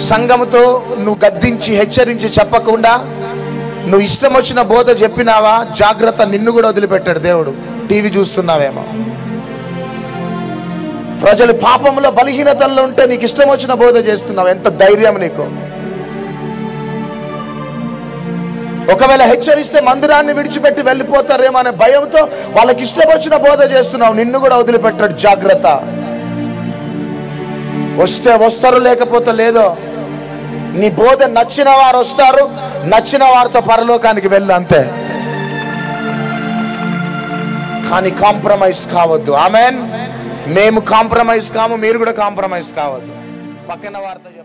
సంఘముతో నువ్వు గద్దించి హెచ్చరించి చెప్పకుండా నువ్వు ఇష్టం వచ్చిన బోధ చెప్పినావా జాగ్రత్త నిన్ను కూడా వదిలిపెట్టాడు దేవుడు టీవీ చూస్తున్నావేమో ప్రజలు పాపంలో బలహీనతల్లో ఉంటే నీకు ఇష్టం వచ్చిన బోధ చేస్తున్నావు ఎంత ధైర్యం నీకు ఒకవేళ హెచ్చరిస్తే మందిరాన్ని విడిచిపెట్టి వెళ్ళిపోతారేమో అనే భయంతో వాళ్ళకి ఇష్టం వచ్చిన బోధ చేస్తున్నావు నిన్ను కూడా వదిలిపెట్టాడు జాగ్రత్త వస్తే వస్తారు లేకపోతే లేదో నీ బోధ నచ్చిన వారు వస్తారు నచ్చిన వారితో పరలోకానికి వెళ్ళు అంతే కానీ కాంప్రమైజ్ కావద్దు ఆమెన్ మేము కాంప్రమైజ్ కాము మీరు కూడా కాంప్రమైజ్ కావద్దు పక్కన వారితో చెప్పు.